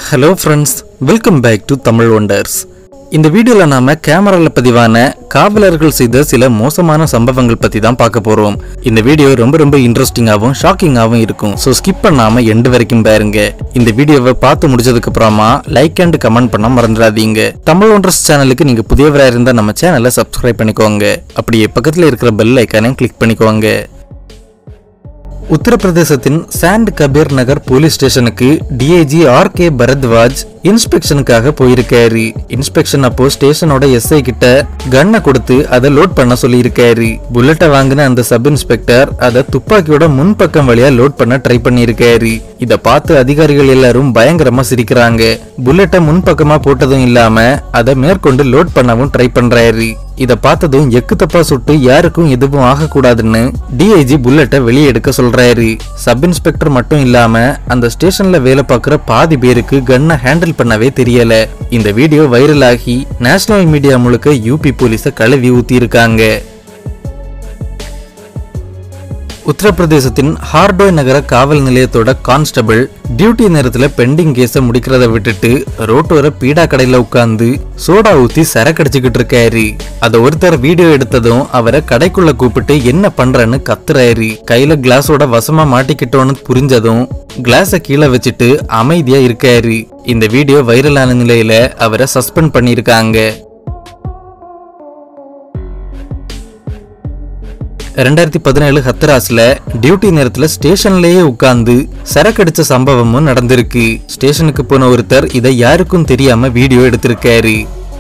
hello friends welcome back to Tamil wonders இந்த வீடியோவில் நாம கேமரால பதிவான காவலர்கள் செய்த சில மோசமான சம்பவங்கள் பத்தி தான் பார்க்க போறோம் இந்த வீடியோ ரொம்ப ரொம்ப இன்ட்ரெஸ்டிங்காகவும் ஷாக்கிங்காகவும் இருக்கும் ஸோ ஸ்கிப் பண்ணாம எண்டு வரைக்கும் பாருங்க இந்த வீடியோவை பார்த்து முடிச்சதுக்கு அப்புறமா லைக் அண்ட் கமெண்ட் பண்ண மறந்துடாதீங்க தமிழ் ஒண்டர்ஸ் சேனலுக்கு நீங்க புதியவராக இருந்தால் நம்ம சேனலை சப்ஸ்கிரைப் பண்ணிக்கோங்க அப்படியே பக்கத்தில் இருக்கிற பெல் ஐக்கானையும் கிளிக் பண்ணிக்கோங்க உத்தரப்பிரதேசத்தின் சாண்ட் கபீர் நகர் போலீஸ் ஸ்டேஷனுக்கு டிஐஜி ஆர் கே பரத்வாஜ் இன்ஸ்பெக்ஷனுக்காக போயிருக்காரு இன்ஸ்பெக்ஷன் அப்போ ஸ்டேஷனோட எஸ்ஐ கிட்ட கன்னை கொடுத்து அதை லோட் பண்ண சொல்லியிருக்காரு புல்லட்டை வாங்கின அந்த சப் இன்ஸ்பெக்டர் அதை துப்பாக்கியோட முன்பக்கம் வழியா லோட் பண்ண ட்ரை பண்ணியிருக்காரு இத பார்த்து அதிகாரிகள் எல்லாரும் பயங்கரமா சிரிக்கிறாங்க புல்லட்டை முன்பக்கமா போட்டதும் இல்லாம அதை மேற்கொண்டு லோட் பண்ணவும் ட்ரை பண்றாரு இத பார்த்ததும் எக்கு தப்பா சுட்டு யாருக்கும் எதுவும் ஆகக்கூடாதுன்னு டிஐஜி புல்லட்டை வெளியே எடுக்க சொல்றாரு சப் இன்ஸ்பெக்டர் மட்டும் இல்லாம அந்த ஸ்டேஷன்ல வேலை பார்க்குற பாதி பேருக்கு கன்னை ஹேண்டில் பண்ணவே தெரியல இந்த வீடியோ வைரல் ஆகி நேஷனல் மீடியா முழுக்க யூபி போலீஸ கழுவி ஊத்தி இருக்காங்க உத்தரப்பிரதேசத்தின் ஹார்டோய் நகர காவல் நிலையத்தோட கான்ஸ்டபிள் டியூட்டி நேரத்துல பெண்டிங் கேஸ முடிக்கிறத விட்டுட்டு ரோட்டோர பீடா கடையில உட்கார்ந்து சோடா ஊத்தி சரக்கடிச்சுக்கிட்டு இருக்காரு அத ஒருத்தர் வீடியோ எடுத்ததும் அவரை கடைக்குள்ள கூப்பிட்டு என்ன பண்றன்னு கத்துறாரு கையில கிளாஸோட வசமா மாட்டிக்கிட்டோன்னு புரிஞ்சதும் கிளாஸ கீழே வச்சுட்டு அமைதியா இருக்காரு இந்த வீடியோ வைரலான நிலையில அவரை சஸ்பெண்ட் பண்ணியிருக்காங்க ரெண்டாயிரத்தி பதினேழு ஹத்ராஸ்ல டியூட்டி நேரத்துல ஸ்டேஷன்லயே உட்கார்ந்து சரக்கடிச்ச சம்பவமும் நடந்திருக்கு ஸ்டேஷனுக்கு போன ஒருத்தர் இதை யாருக்கும் தெரியாம வீடியோ எடுத்திருக்காரு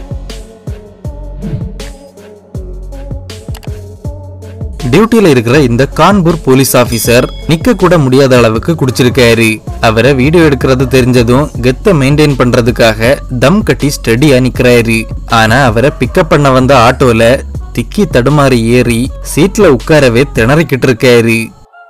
டியூட்டில இருக்கிற இந்த கான்பூர் போலீஸ் ஆபீசர் நிக்க கூட முடியாத அளவுக்கு குடிச்சிருக்காரு அவரை வீடியோ எடுக்கிறது தெரிஞ்சதும் கெத்த மெயின்டைன் பண்றதுக்காக தம் கட்டி ஸ்டடியா நிக்கிறாரு ஆனா அவரை பிக்கப் பண்ண வந்த ஆட்டோல திக்கி தடுமாறி ஏறி சீட்ல உட்காரவே திணறிக்கிட்டு இருக்காரு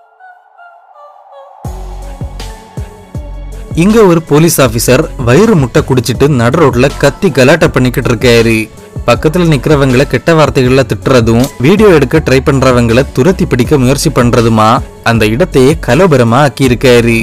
இங்க ஒரு போலீஸ் ஆபீசர் வயிறு முட்டை குடிச்சிட்டு நடு ரோட்ல கத்தி கலாட்டா பண்ணிக்கிட்டு இருக்காரு பக்கத்துல நிக்கிறவங்கள கெட்ட வார்த்தைகள்ல திட்டுறதும் வீடியோ எடுக்க ட்ரை பண்றவங்கள துரத்தி பிடிக்க முயற்சி பண்றதுமா அந்த இடத்தையே கலோபரமா ஆக்கி இருக்காரு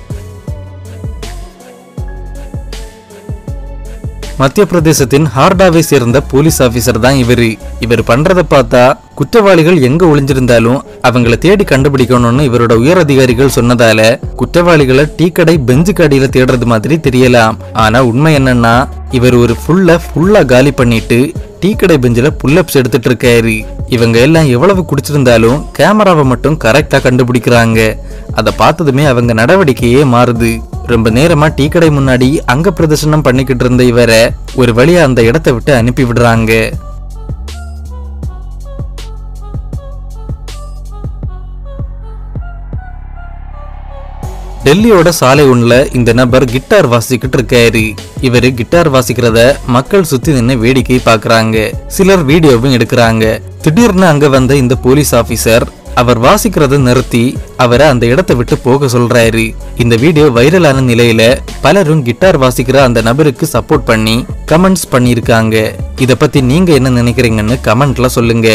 மத்திய பிரதேசத்தின் ஹார்டாவை சேர்ந்த போலீஸ் ஆபீசர் தான் இவரு இவர் பண்றத பார்த்தா குற்றவாளிகள் எங்க ஒளிஞ்சிருந்தாலும் அவங்கள தேடி கண்டுபிடிக்கணும்னு இவரோட உயர் அதிகாரிகள் சொன்னதால குற்றவாளிகளை டீ கடை பெஞ்சு கடையில தேடுறது மாதிரி தெரியலாம் ஆனா உண்மை என்னன்னா இவர் ஒரு ஃபுல்ல ஃபுல்லா காலி பண்ணிட்டு டீ கடை பெஞ்சில புல்லப்ஸ் எடுத்துட்டு இருக்காரு இவங்க எல்லாம் எவ்வளவு குடிச்சிருந்தாலும் கேமராவை மட்டும் கரெக்டா கண்டுபிடிக்கிறாங்க அதை பார்த்ததுமே அவங்க நடவடிக்கையே மாறுது ரொம்ப நேரமா டீ கடை முன்னாடி அங்க பிரதர்சனம் பண்ணிக்கிட்டு இருந்த இவரை ஒரு வழியா அந்த இடத்தை விட்டு அனுப்பி விடுறாங்க டெல்லியோட சாலை ஒண்ணுல இந்த நபர் கிட்டார் வாசிக்கிட்டு இருக்காரு இவரு கிட்டார் வாசிக்கிறத மக்கள் சுத்தி நின்னு வேடிக்கை பாக்குறாங்க சிலர் வீடியோவும் எடுக்கிறாங்க திடீர்னு அங்க வந்த இந்த போலீஸ் ஆபீசர் அவர் வாசிக்கிறத நிறுத்தி அவரை அந்த இடத்தை விட்டு போக சொல்றாரு இந்த வீடியோ வைரலான நிலையில பலரும் கிட்டார் வாசிக்கிற அந்த நபருக்கு சப்போர்ட் பண்ணி கமெண்ட்ஸ் பண்ணியிருக்காங்க இத பத்தி நீங்க என்ன நினைக்கிறீங்கன்னு கமெண்ட்ல சொல்லுங்க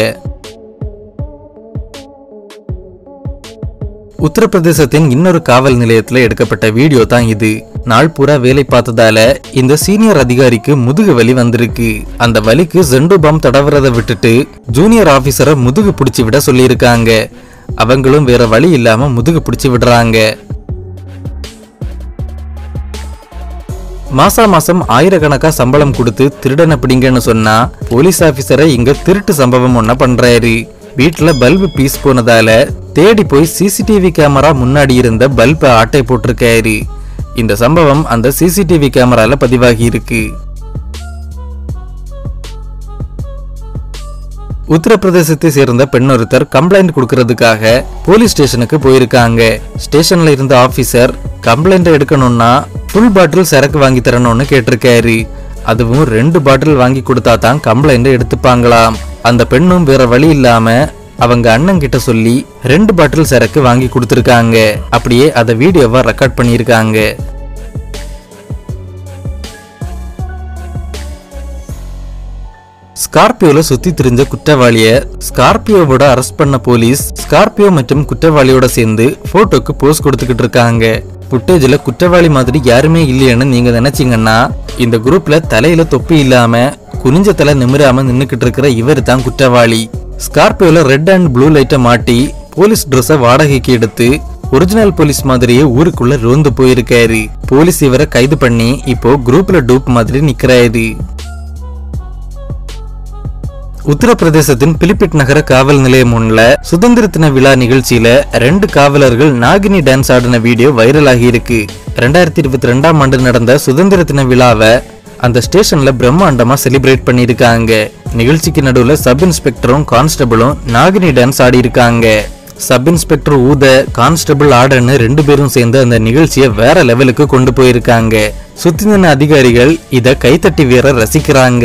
உத்தரப்பிரதேசத்தின் இன்னொரு காவல் நிலையத்துல எடுக்கப்பட்ட வீடியோ தான் இது நாள் பூரா வேலை பார்த்ததால இந்த சீனியர் அதிகாரிக்கு முதுகு வலி வந்திருக்கு அந்த வலிக்கு ஜெண்டு பாம் தடவுறத விட்டுட்டு ஜூனியர் ஆபீசரை முதுகு பிடிச்சி விட சொல்லியிருக்காங்க அவங்களும் வேற வழி இல்லாம முதுகு பிடிச்சி விடுறாங்க மாசா மாசம் ஆயிரக்கணக்கா சம்பளம் கொடுத்து திருடனை பிடிங்கன்னு சொன்னா போலீஸ் ஆபீசரை இங்க திருட்டு சம்பவம் ஒன்ன பண்றாரு வீட்டுல பல்பு பீஸ் போனதால தேடி போய் சிசிடிவி கேமரா முன்னாடி இருந்த பல்பை ஆட்டை போட்டிருக்காரு இந்த சம்பவம் அந்த சிசிடிவி கேமரால பதிவாகி இருக்கு உத்தரப்பிரதேசத்தை சேர்ந்த பெண் ஒருத்தர் கம்ப்ளைண்ட் கொடுக்கறதுக்காக போலீஸ் ஸ்டேஷனுக்கு போயிருக்காங்க ஸ்டேஷன்ல இருந்த ஆபீசர் கம்ப்ளைண்ட் எடுக்கணும்னா ஃபுல் பாட்டில் சரக்கு வாங்கி தரணும்னு கேட்டிருக்காரு அதுவும் ரெண்டு பாட்டில் வாங்கி கொடுத்தா தான் கம்ப்ளைண்ட் எடுத்துப்பாங்களாம் அந்த பெண்ணும் வேற வழி இல்லாம அவங்க அண்ணன் கிட்ட சொல்லி ரெண்டு பாட்டில் சரக்கு வாங்கி கொடுத்துருக்காங்க அப்படியே அதை வீடியோவா ரெக்கார்ட் பண்ணியிருக்காங்க ஸ்கார்பியோல சுத்தி திரிஞ்ச குற்றவாளிய ஸ்கார்பியோவோட அரெஸ்ட் பண்ண போலீஸ் ஸ்கார்பியோ மற்றும் குற்றவாளியோட சேர்ந்து போட்டோக்கு போஸ் கொடுத்துக்கிட்டு இருக்காங்க புட்டேஜ்ல குற்றவாளி மாதிரி யாருமே இல்லையேன்னு நீங்க நினைச்சீங்கன்னா இந்த குரூப்ல தலையில தொப்பி இல்லாம குனிஞ்ச தலை நிமிராம நின்னுக்கிட்டு இருக்கிற இவர் தான் குற்றவாளி ஸ்கார்பியோல ரெட் அண்ட் ப்ளூ லைட்டை மாட்டி போலீஸ் ட்ரெஸ்ஸை வாடகைக்கு எடுத்து ஒரிஜினல் போலீஸ் மாதிரியே ஊருக்குள்ள ரோந்து போயிருக்காரு போலீஸ் இவரை கைது பண்ணி இப்போ குரூப்ல டூப் மாதிரி நிக்கிறாரு உத்தரப்பிரதேசத்தின் பிலிப்பிட் நகர காவல் நிலையம் ஒன்றுல சுதந்திர தின விழா நிகழ்ச்சியில ரெண்டு காவலர்கள் நாகினி டான்ஸ் ஆடின வீடியோ வைரல் ஆகி இருக்கு ரெண்டாயிரத்தி இருபத்தி ரெண்டாம் ஆண்டு நடந்த சுதந்திர தின விழாவை அந்த ஸ்டேஷன்ல பிரம்மாண்டமா செலிப்ரேட் பண்ணியிருக்காங்க நிகழ்ச்சிக்கு நடுவுல சப் இன்ஸ்பெக்டரும் கான்ஸ்டபிளும் நாகினி டான்ஸ் ஆடி இருக்காங்க சப் இன்ஸ்பெக்டர் ஊத கான்ஸ்டபிள் ஆடன்னு ரெண்டு பேரும் சேர்ந்து அந்த நிகழ்ச்சியை வேற லெவலுக்கு கொண்டு போயிருக்காங்க சுத்தி நின்ன அதிகாரிகள் இத கைத்தட்டி வேற ரசிக்கிறாங்க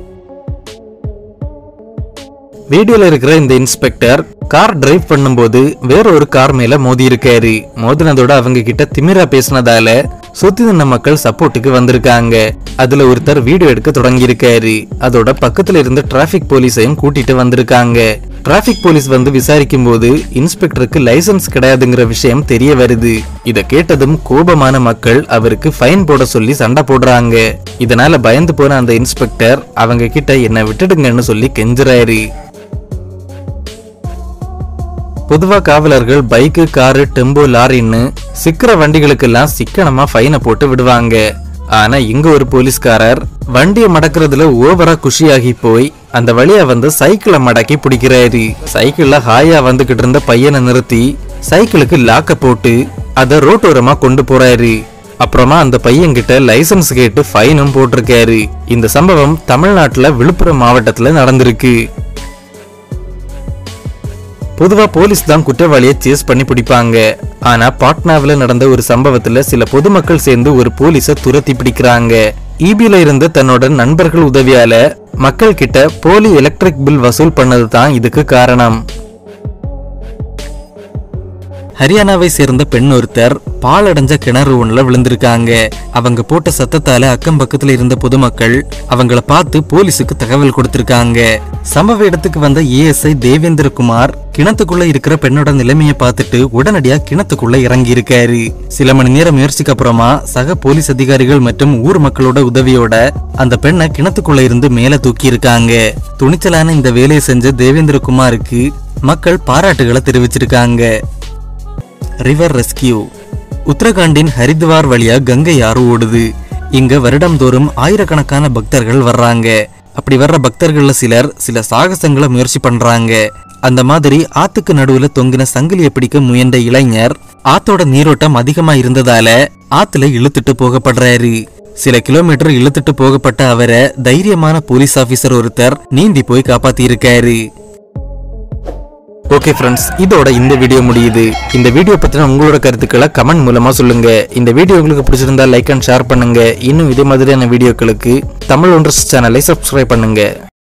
வீடியோல இருக்கிற இந்த இன்ஸ்பெக்டர் கார் டிரைவ் பண்ணும்போது வேற ஒரு கார் மேல மோதி இருக்காரு மோதினதோட அவங்க கிட்ட திமிரா பேசினதால சுத்தி நின்ன மக்கள் சப்போர்ட்டுக்கு வந்திருக்காங்க அதுல ஒருத்தர் வீடியோ எடுக்க தொடங்கி இருக்காரு அதோட பக்கத்துல இருந்த டிராபிக் போலீஸையும் கூட்டிட்டு வந்திருக்காங்க டிராபிக் போலீஸ் வந்து விசாரிக்கும் போது இன்ஸ்பெக்டருக்கு லைசென்ஸ் கிடையாதுங்கிற விஷயம் தெரிய வருது இத கேட்டதும் கோபமான மக்கள் அவருக்கு ஃபைன் போட சொல்லி சண்டை போடுறாங்க இதனால பயந்து போன அந்த இன்ஸ்பெக்டர் அவங்க கிட்ட என்ன விட்டுடுங்கன்னு சொல்லி கெஞ்சுறாரு பொதுவா காவலர்கள் பைக்கு காரு டெம்போ லாரின்னு சிக்கிற வண்டிகளுக்கெல்லாம் சிக்கனமா ஃபைனை போட்டு விடுவாங்க ஆனா இங்க ஒரு போலீஸ்காரர் வண்டியை மடக்கிறதுல ஓவரா குஷியாகி போய் அந்த வழியா வந்து சைக்கிளை மடக்கி பிடிக்கிறாரு சைக்கிள்ல ஹாயா வந்துகிட்டு இருந்த பையனை நிறுத்தி சைக்கிளுக்கு லாக்க போட்டு அதை ரோட்டோரமா கொண்டு போறாரு அப்புறமா அந்த பையன் கிட்ட லைசன்ஸ் கேட்டு ஃபைனும் போட்டிருக்காரு இந்த சம்பவம் தமிழ்நாட்டுல விழுப்புரம் மாவட்டத்துல நடந்திருக்கு பொதுவா போலீஸ் தான் குற்றவாளியை சேஸ் பண்ணி பிடிப்பாங்க ஆனா பாட்னாவில் நடந்த ஒரு சம்பவத்துல சில பொதுமக்கள் சேர்ந்து ஒரு போலீஸை துரத்தி பிடிக்கிறாங்க ஈபில இருந்த தன்னோட நண்பர்கள் உதவியால மக்கள் கிட்ட போலி எலக்ட்ரிக் பில் வசூல் பண்ணது தான் இதுக்கு காரணம் ஹரியானாவை சேர்ந்த பெண் ஒருத்தர் பாலடைஞ்ச கிணறு ஒண்ணுல விழுந்திருக்காங்க அவங்க போட்ட சத்தத்தால அக்கம் பக்கத்துல இருந்த பொதுமக்கள் அவங்கள பார்த்து போலீஸுக்கு தகவல் கொடுத்திருக்காங்க சம்பவ இடத்துக்கு வந்த ஏஎஸ்ஐ தேவேந்திரகுமார் கிணத்துக்குள்ள இருக்கிற பெண்ணோட நிலைமையை பார்த்துட்டு உடனடியா கிணத்துக்குள்ள இறங்கி இருக்காரு சில மணி நேரம் முயற்சிக்கு அப்புறமா சக போலீஸ் அதிகாரிகள் மற்றும் ஊர் மக்களோட உதவியோட அந்த பெண்ணை கிணத்துக்குள்ள இருந்து மேல தூக்கி இருக்காங்க துணிச்சலான இந்த வேலையை செஞ்ச தேவேந்திரகுமாருக்கு மக்கள் பாராட்டுகளை தெரிவிச்சிருக்காங்க ரிவர் ரெஸ்கியூ உத்தரகாண்டின் ஹரித்வார் வழியா கங்கை ஆறு ஓடுது இங்க வருடம்தோறும் ஆயிரக்கணக்கான பக்தர்கள் வர்றாங்க அப்படி வர்ற பக்தர்கள்ல சிலர் சில சாகசங்களை முயற்சி பண்றாங்க அந்த மாதிரி ஆத்துக்கு நடுவுல தொங்கின சங்கிலியை பிடிக்க முயன்ற இளைஞர் ஆத்தோட நீரோட்டம் அதிகமா இருந்ததால ஆத்துல இழுத்துட்டு போகப்படுறாரு சில கிலோமீட்டர் இழுத்துட்டு போகப்பட்ட அவரை தைரியமான போலீஸ் ஆபீசர் ஒருத்தர் நீந்தி போய் காப்பாத்தியிருக்காரு ஓகே ஃப்ரெண்ட்ஸ் இதோட இந்த வீடியோ முடியுது இந்த வீடியோ பத்தின உங்களோட கருத்துக்களை கமெண்ட் மூலமா சொல்லுங்க இந்த வீடியோ உங்களுக்கு பிடிச்சிருந்தா லைக் அண்ட் ஷேர் பண்ணுங்க இன்னும் இதே மாதிரியான வீடியோக்களுக்கு தமிழ் ஒன்றஸ் சேனலை சப்ஸ்கிரைப் பண்ணுங்க